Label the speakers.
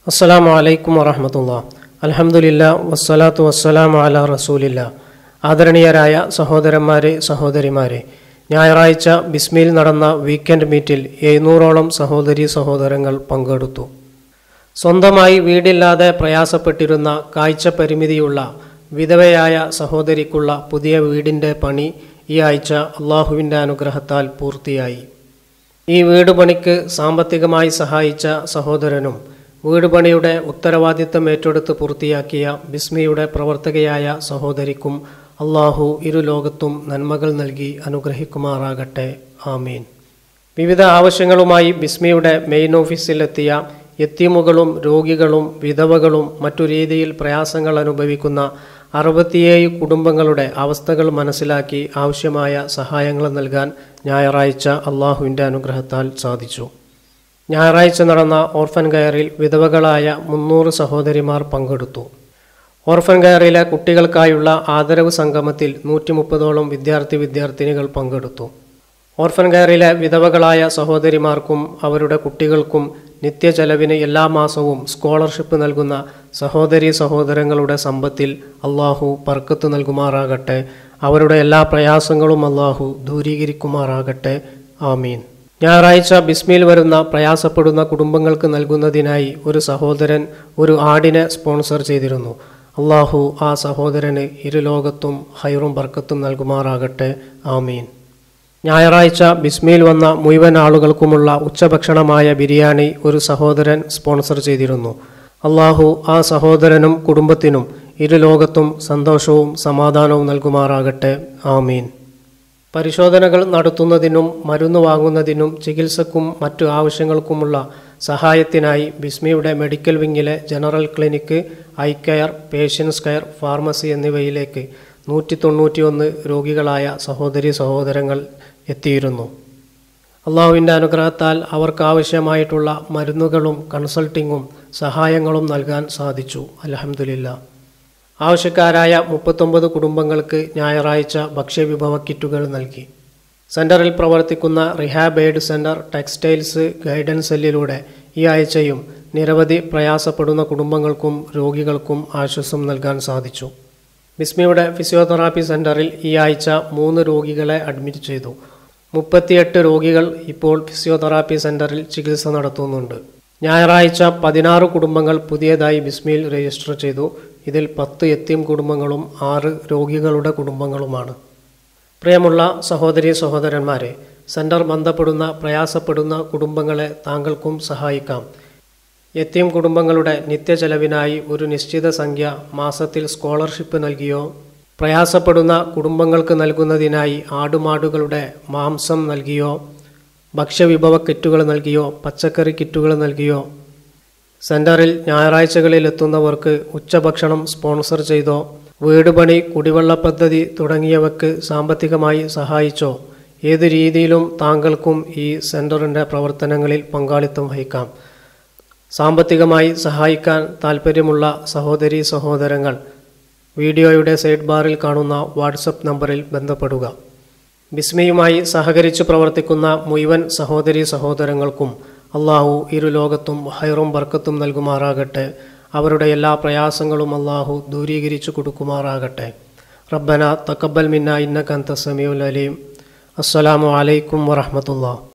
Speaker 1: അസ്സലാമു അലൈക്കും വറഹമത്തുള്ള അൽഹംദുലില്ല വസ്സലാത്തു വസ്സലാമു അല റസൂലില്ല ആദരണീയരായ സഹോദരന്മാരെ സഹോദരിമാരെ ഞായറാഴ്ച ബിസ്മിയിൽ നടന്ന വീക്കെൻഡ് മീറ്റിൽ എഴുന്നൂറോളം സഹോദരി സഹോദരങ്ങൾ പങ്കെടുത്തു സ്വന്തമായി വീടില്ലാതെ പ്രയാസപ്പെട്ടിരുന്ന കാഴ്ച പരിമിതിയുള്ള വിധവയായ സഹോദരിക്കുള്ള പുതിയ വീടിൻ്റെ പണി ഈ ആഴ്ച അള്ളാഹുവിൻ്റെ അനുഗ്രഹത്താൽ പൂർത്തിയായി ഈ വീട് പണിക്ക് സാമ്പത്തികമായി സഹായിച്ച സഹോദരനും വീട് പണിയുടെ ഉത്തരവാദിത്തം ഏറ്റെടുത്ത് പൂർത്തിയാക്കിയ ബിസ്മിയുടെ പ്രവർത്തകയായ സഹോദരിക്കും അള്ളാഹു ഇരു ലോകത്തും നന്മകൾ നൽകി അനുഗ്രഹിക്കുമാറാകട്ടെ ആമീൻ വിവിധ ആവശ്യങ്ങളുമായി ബിസ്മിയുടെ മെയിൻ ഓഫീസിലെത്തിയ യത്തീമുകളും രോഗികളും വിധവകളും മറ്റു രീതിയിൽ പ്രയാസങ്ങൾ അനുഭവിക്കുന്ന അറുപത്തിയേഴ് കുടുംബങ്ങളുടെ അവസ്ഥകൾ മനസ്സിലാക്കി ആവശ്യമായ സഹായങ്ങൾ നൽകാൻ ഞായറാഴ്ച അള്ളാഹുവിൻ്റെ അനുഗ്രഹത്താൽ സാധിച്ചു ഞായറാഴ്ച നടന്ന ഓർഫൻ കയറിൽ വിധവകളായ മുന്നൂറ് സഹോദരിമാർ പങ്കെടുത്തു ഓർഫൻ കയറിലെ കുട്ടികൾക്കായുള്ള ആദരവ് സംഗമത്തിൽ നൂറ്റി മുപ്പതോളം വിദ്യാർത്ഥി വിദ്യാർത്ഥിനികൾ പങ്കെടുത്തു ഓർഫൻ കയറിലെ വിധവകളായ സഹോദരിമാർക്കും അവരുടെ കുട്ടികൾക്കും നിത്യചെലവിന് എല്ലാ മാസവും സ്കോളർഷിപ്പ് നൽകുന്ന സഹോദരി സഹോദരങ്ങളുടെ സമ്പത്തിൽ അള്ളാഹു പർക്കത്ത് നൽകുമാറാകട്ടെ അവരുടെ എല്ലാ പ്രയാസങ്ങളും അള്ളാഹു ദൂരീകരിക്കുമാറാകട്ടെ ആമീൻ ഞായറാഴ്ച ബിസ്മിയിൽ വരുന്ന പ്രയാസപ്പെടുന്ന കുടുംബങ്ങൾക്ക് നൽകുന്നതിനായി ഒരു സഹോദരൻ ഒരു ആടിനെ സ്പോൺസർ ചെയ്തിരുന്നു അള്ളാഹു ആ സഹോദരന് ഇരുലോകത്തും ഹൈറും ബർക്കത്തും നൽകുമാറാകട്ടെ ആമീൻ ഞായറാഴ്ച ബിസ്മിയിൽ വന്ന മുഴുവൻ ആളുകൾക്കുമുള്ള ഉച്ചഭക്ഷണമായ ബിരിയാണി ഒരു സഹോദരൻ സ്പോൺസർ ചെയ്തിരുന്നു അള്ളാഹു ആ സഹോദരനും കുടുംബത്തിനും ഇരുലോകത്തും സന്തോഷവും സമാധാനവും നൽകുമാറാകട്ടെ ആമീൻ പരിശോധനകൾ നടത്തുന്നതിനും മരുന്ന് വാങ്ങുന്നതിനും ചികിത്സക്കും മറ്റു ആവശ്യങ്ങൾക്കുമുള്ള സഹായത്തിനായി ബിസ്മിയുടെ മെഡിക്കൽ വിങ്ങിലെ general clinic eye care patients care pharmacy എന്നിവയിലേക്ക് നൂറ്റി തൊണ്ണൂറ്റിയൊന്ന് രോഗികളായ സഹോദരി സഹോദരങ്ങൾ എത്തിയിരുന്നു അള്ളാഹുവിൻ്റെ അനുഗ്രഹത്താൽ അവർക്കാവശ്യമായിട്ടുള്ള മരുന്നുകളും കൺസൾട്ടിങ്ങും സഹായങ്ങളും നൽകാൻ സാധിച്ചു അലഹമുല്ല ആവശ്യക്കാരായ മുപ്പത്തൊമ്പത് കുടുംബങ്ങൾക്ക് ഞായറാഴ്ച ഭക്ഷ്യവിഭവ കിറ്റുകൾ നൽകി സെന്ററിൽ പ്രവർത്തിക്കുന്ന rehab aid centre textiles guidance സെല്ലിലൂടെ ഈ ആഴ്ചയും നിരവധി പ്രയാസപ്പെടുന്ന കുടുംബങ്ങൾക്കും രോഗികൾക്കും ആശ്വാസം നൽകാൻ സാധിച്ചു ബിസ്മിയുടെ ഫിസിയോതെറാപ്പി സെന്ററിൽ ഈ ആഴ്ച മൂന്ന് രോഗികളെ അഡ്മിറ്റ് ചെയ്തു മുപ്പത്തിയെട്ട് രോഗികൾ ഇപ്പോൾ ഫിസിയോതെറാപ്പി സെന്ററിൽ ചികിത്സ നടത്തുന്നുണ്ട് ഞായറാഴ്ച പതിനാറ് കുടുംബങ്ങൾ പുതിയതായി ബിസ്മിയിൽ രജിസ്റ്റർ ചെയ്തു ഇതിൽ പത്ത് എത്തിയും കുടുംബങ്ങളും ആറ് രോഗികളുടെ കുടുംബങ്ങളുമാണ് പ്രിയമുള്ള സഹോദരി സഹോദരന്മാരെ സെന്റർ ബന്ധപ്പെടുന്ന പ്രയാസപ്പെടുന്ന കുടുംബങ്ങളെ താങ്കൾക്കും സഹായിക്കാം എത്തിയും കുടുംബങ്ങളുടെ നിത്യചെലവിനായി ഒരു നിശ്ചിത സംഖ്യ മാസത്തിൽ സ്കോളർഷിപ്പ് നൽകിയോ പ്രയാസപ്പെടുന്ന കുടുംബങ്ങൾക്ക് നൽകുന്നതിനായി ആടുമാടുകളുടെ മാംസം നൽകിയോ ഭക്ഷ്യവിഭവ കിറ്റുകൾ നൽകിയോ പച്ചക്കറി കിറ്റുകൾ നൽകിയോ സെന്ററിൽ ഞായറാഴ്ചകളിൽ എത്തുന്നവർക്ക് ഉച്ചഭക്ഷണം സ്പോൺസർ ചെയ്തോ വീട് പണി കുടിവെള്ള പദ്ധതി തുടങ്ങിയവയ്ക്ക് സാമ്പത്തികമായി സഹായിച്ചോ ഏത് രീതിയിലും താങ്കൾക്കും ഈ സെന്ററിൻ്റെ പ്രവർത്തനങ്ങളിൽ പങ്കാളിത്തം വഹിക്കാം സാമ്പത്തികമായി സഹായിക്കാൻ താൽപ്പര്യമുള്ള സഹോദരി സഹോദരങ്ങൾ വീഡിയോയുടെ സൈഡ് ബാറിൽ കാണുന്ന വാട്സപ്പ് നമ്പറിൽ ബന്ധപ്പെടുക ബിസ്മിയുമായി സഹകരിച്ചു പ്രവർത്തിക്കുന്ന മുഴുവൻ സഹോദരി സഹോദരങ്ങൾക്കും അള്ളാഹു ഇരു ലോകത്തും ഹൈറും ബർക്കത്തും നൽകുമാറാകട്ടെ അവരുടെ എല്ലാ പ്രയാസങ്ങളും അള്ളാഹു ദൂരീകരിച്ചു കൊടുക്കുമാറാകട്ടെ റബ്ബന തക്കബൽ മിന്ന ഇന്നകന്ത സമീഉൽ അലീം അസ്സലാമു അലൈക്കും വറഹമത്തുള്ള